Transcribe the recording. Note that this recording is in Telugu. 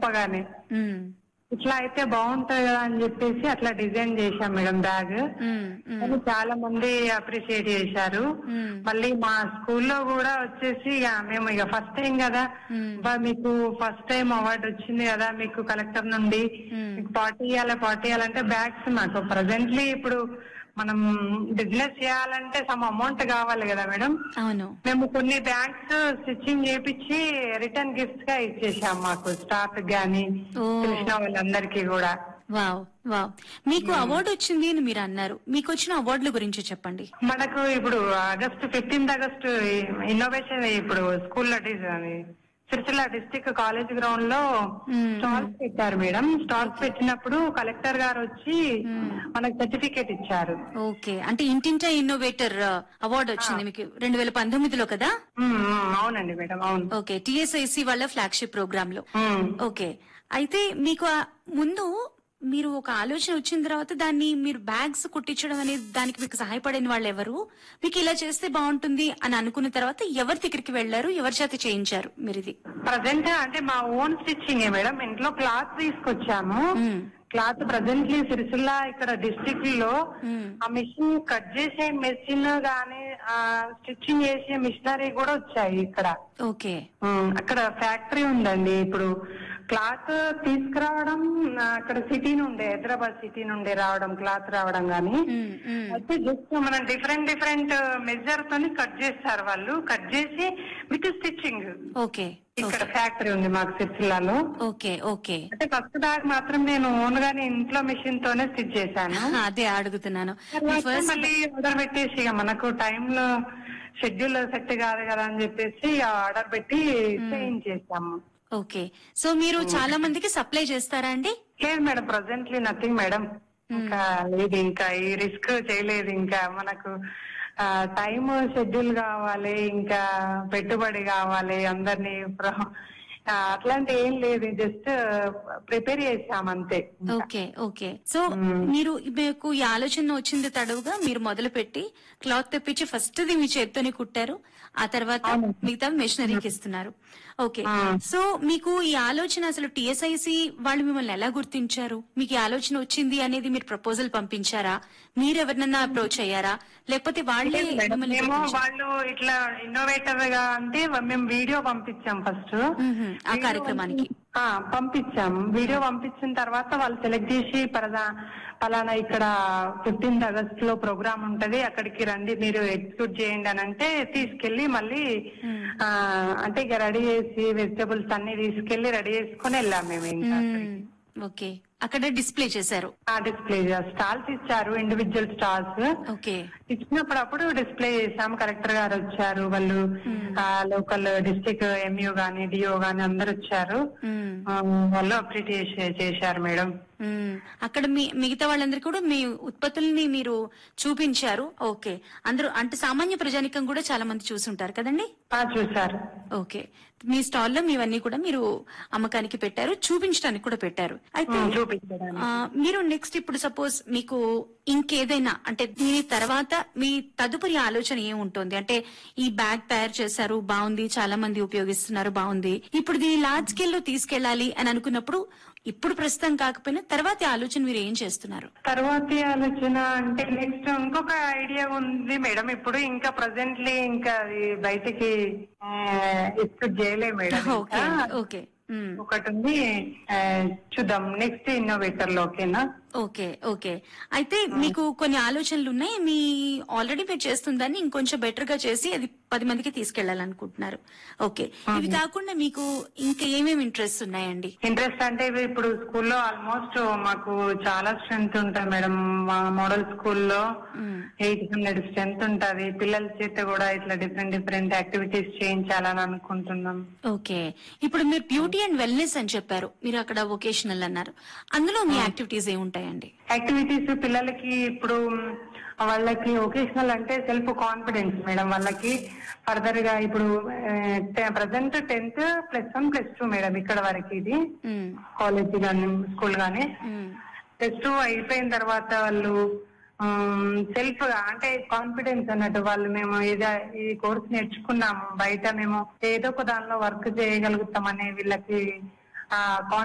చెప్పగానే ఉమ్, ఇట్లా అయితే బాగుంటది కదా అని చెప్పేసి అట్లా డిజైన్ చేశాం మేడం బ్యాగ్ ఉమ్, ఉమ్, కానీ చాలా మంది అప్రిషియేట్ చేశారు ఉమ్. మళ్ళీ మా స్కూల్లో కూడా వచ్చేసి ఇక మేము ఇక ఫస్ట్ టైం కదా మ్మ్. బా మీకు ఫస్ట్ టైం అవార్డు వచ్చింది కదా మీకు కలెక్టర్ నుండి మ్మ్. మీకు పార్టీ ఇవ్వాలి పార్టీ ఇవ్వాలంటే బ్యాగ్స్ మాకు ప్రజెంట్లీ ఇప్పుడు మనం బిజినెస్ చేయాలంటే సమ్ అమౌంట్ కావాలి కదా మేడం అవును మేము కొన్ని బ్యాగ్స్ స్టిచ్చింగ్ చేపించి రిటర్న్ గిఫ్ట్స్ గా ఇచ్చేసాం మాకు స్టాఫ్ గాని ఓ. తెలిసిన వాళ్ళందరికీ కూడా వావ్ వావ్ మీకు అవార్డు వచ్చింది అని మీరు అన్నారు మీకు వచ్చిన అవార్డుల గురించి చెప్పండి మనకు ఇప్పుడు ఆగస్టు ఫిఫ్టీన్త్ ఆగస్టు ఇన్నోవేషన్ ఇప్పుడు స్కూల్లో సిరిసిల్ల డిస్టిక్ కాలేజ్ గ్రౌండ్ లో మ్మ్. స్టాల్స్ పెట్టారు మేడం స్టాల్స్ పెట్టినప్పుడు కలెక్టర్ గారు వచ్చి మ్మ్. మనకు సర్టిఫికేట్ ఇచ్చారు ఓకే అంటే ఇంటింటా ఇన్నోవేటర్ అవార్డు వచ్చింది మీకు రెండు వేల పంతొమ్మిదిలో కదా మ్మ్, మ్మ్, అవునండి మేడం అవును ఓకే టిఎస్ఐసి వాళ్ళ ఫ్లాగ్షిప్ ప్రోగ్రామ్ లో మ్మ్. ఓకే అయితే మీకు ఆ ముందు మీరు ఒక ఆలోచన వచ్చిన తర్వాత దాన్ని మీరు బ్యాగ్స్ కుట్టించడం అనేది దానికి మీకు సహాయపడిన వాళ్ళు ఎవరు మీకు ఇలా చేస్తే బాగుంటుంది అని అనుకున్న తర్వాత ఎవరి దగ్గరికి వెళ్లారు ఎవరి చేత చేయించారు మీరు ఇది ప్రజెంట్ అంటే మా ఓన్ స్టిచ్చింగ్ మేడం ఇంట్లో క్లాత్ తీసుకొచ్చాము మ్మ్. క్లాత్ ప్రజెంట్లీ సిరిసిల్ల ఇక్కడ డిస్ట్రిక్ట్ లో మ్మ్. ఆ మిషన్ కట్ చేసే మెషిన్ గానీ ఆ స్టిచ్చింగ్ చేసే మిషనరీ కూడా వచ్చాయి ఇక్కడ ఓకే ఉమ్, అక్కడ ఫ్యాక్టరీ ఉందండి ఇప్పుడు క్లాత్ తీసుకురావడం ఆ, అక్కడ సిటీ నుండే హైదరాబాద్ సిటీ నుండే రావడం క్లాత్ రావడం గానీ మ్మ్, మ్మ్. అయితే జస్ట్ మనం డిఫరెంట్ డిఫరెంట్ మెజర్ తోని కట్ చేస్తారు వాళ్ళు కట్ చేసి విత్ స్టిచ్చింగ్ ఓకే ఇక్కడ ఫ్యాక్టరీ ఉంది మాకు సిరిసిల్లాలో ఓకే ఓకే అంటే ఫస్ట్ బ్యాగ్ మాత్రం నేను ఓన్ గానే ఇంట్లో మిషన్ తోనే స్టిచ్ చేశాను అదే అడుగుతున్నాను తర్వాత ఫస్ట్ మళ్ళీ ఆర్డర్ పెట్టేసి ఇక మనకు టైం లో షెడ్యూల్ సెట్ కాదు కదా అని చెప్పేసి ఆర్డర్ పెట్టి చేయించేసాము ఓకే సో మీరు చాలా మందికి సప్లై చేస్తారా అండి లేదు మేడం ప్రజెంట్లీ నథింగ్ మేడం ఇంకా లేదు ఇంకా ఈ రిస్క్ చేయలేదు ఇంకా మనకు టైం షెడ్యూల్ కావాలి ఇంకా పెట్టుబడి కావాలి అందరినీ ప్ర- ఆ, అట్లాంటి ఏం లేదు జస్ట్ ప్రిపేర్ చేసాం అంతే ఓకే ఓకే సో మీరు మీకు ఈ ఆలోచన వచ్చింది తడవుగా మీరు మొదలు పెట్టి క్లాత్ తెప్పించి ఫస్ట్ ది మీ చేత్తోనే కుట్టారు ఆ తర్వాత మిగతా మెషినరీకి ఇస్తున్నారు ఓకే సో మీకు ఈ ఆలోచన అసలు టిఎస్ఐసి వాళ్ళు మిమ్మల్ని ఎలా గుర్తించారు మీకు ఈ ఆలోచన వచ్చింది అనేది మీరు ప్రపోజల్ పంపించారా మీరు ఎవరినన్నా అప్రోచ్ అయ్యారా లేకపోతే వాళ్ళే మిమ్మల్ని మేము గుర్తించారా? వాళ్ళు ఇట్లా ఇన్నోవేటివ్ గా అంటే మేము వీడియో పంపించాం ఫస్ట్ మ్మ్. ఆ కార్యక్రమానికి ఆ, పంపించాం వీడియో పంపించిన తర్వాత వాళ్ళు సెలెక్ట్ చేసి పరదా పలానా ఇక్కడ ఫిఫ్టీన్త్ ఆగస్ట్ లో ప్రోగ్రామ్ ఉంటది అక్కడికి రండి మీరు ఎగ్జిక్యూట్ చేయండి అని అంటే తీసుకెళ్లి మళ్ళీ ఆ, అంటే ఇక రెడీ చేసి వెజిటబుల్స్ అన్ని తీసుకెళ్లి రెడీ చేసుకుని వెళ్ళాం మేము ఇంకా మ్మ్. ఓకే అక్కడ డిస్ప్లే చేశారు ఆ డిస్ప్లే స్టాల్స్ ఇచ్చారు ఇండివిజువల్ స్టాల్స్ ఓకే ఇచ్చినప్పుడు అప్పుడు డిస్ప్లే చేసాం కలెక్టర్ గారు వచ్చారు వాళ్ళు లోకల్ డిస్ట్రిక్ట్ ఎంయూ గాని డిఓ గాని అందరు వచ్చారు మ్మ్. ఆ, వాళ్ళు అప్రిషియేట్ చేశారు మేడం మ్మ్. అక్కడ మీ మిగతా వాళ్ళందరికీ కూడా మీ ఉత్పత్తుల్ని మీరు చూపించారు ఓకే అందరూ అంటే సామాన్య ప్రజానికం కూడా చాలా మంది చూసుంటారు కదండి ఆ, చూశారు ఓకే మీ స్టాల్లో మీవన్నీ కూడా మీరు అమ్మకానికి పెట్టారు చూపించడానికి కూడా పెట్టారు అయితే ఉమ్, చూపించడానికి ఆ, మీరు నెక్స్ట్ ఇప్పుడు సపోజ్ మీకు ఇంకేదైనా అంటే దీని తర్వాత మీ తదుపరి ఆలోచన ఏముంటుంది అంటే ఈ బ్యాగ్ తయారు చేశారు బాగుంది చాలా మంది ఉపయోగిస్తున్నారు బాగుంది ఇప్పుడు దీన్ని లార్జ్ స్కేల్ లో తీసుకెళ్లాలి అని అనుకున్నప్పుడు ఇప్పుడు ప్రస్తుతం కాకపోయినా తర్వాత ఆలోచన మీరు ఏం చేస్తున్నారు తర్వాతి ఆలోచన అంటే నెక్స్ట్ ఇంకొక ఐడియా ఉంది మేడం ఇప్పుడు ఇంకా ప్రజెంట్లీ ఇంకా అది బయటికి ఎక్స్పెక్ట్ చేయలే మేడం ఓకే ఇంకా. ఓకే మ్మ్. ఒకటి ఉంది ఆ, చూద్దాం నెక్స్ట్ ఇన్నోవేటర్ లో ఓకేనా ఓకే ఓకే అయితే మీకు కొన్ని ఆలోచనలు ఉన్నాయి మీ ఆల్రెడీ మీరు చేస్తుందాన్ని ఇంకొంచెం బెటర్ గా చేసి అది పది మందికి తీసుకెళ్లాలనుకుంటున్నారు ఓకే ఇవి కాకుండా మీకు ఇంకా ఏమేమి ఇంట్రెస్ట్ ఉన్నాయండి ఇంట్రెస్ట్ అంటే ఇవి ఇప్పుడు స్కూల్లో ఆల్మోస్ట్ మాకు చాలా స్ట్రెంత్ ఉంటుంది మేడం మా మోడల్ స్కూల్లో మ్మ్. ఎయిట్ హండ్రెడ్ స్ట్రెంత్ ఉంటది పిల్లల చేత కూడా ఇట్లా డిఫరెంట్ డిఫరెంట్ యాక్టివిటీస్ చేయించాలని అనుకుంటున్నాం ఓకే ఇప్పుడు మీరు బ్యూటీ అండ్ వెల్నెస్ అని చెప్పారు మీరు అక్కడ వొకేషనల్ అన్నారు అందులో మీ యాక్టివిటీస్ ఏముంటాయండి యాక్టివిటీస్ పిల్లలకి ఇప్పుడు వాళ్ళకి ఒకేషనల్ అంటే సెల్ఫ్ కాన్ఫిడెన్స్ మేడం వాళ్ళకి ఫర్దర్ గా ఇప్పుడు present tenth plus one plus two madam ఇక్కడ వరకు ఇది మ్మ్. కాలేజ్ గానీ స్కూల్ గానీ మ్మ్. ప్లస్ టూ అయిపోయిన తర్వాత వాళ్ళు సెల్ఫ్ గా అంటే కాన్ఫిడెన్స్ అన్నట్టు వాళ్ళు మేము ఏదో ఈ కోర్స్ నేర్చుకున్నాము బయట మేము ఏదో ఒక దానిలో వర్క్ చేయగలుగుతామనే వీళ్ళకి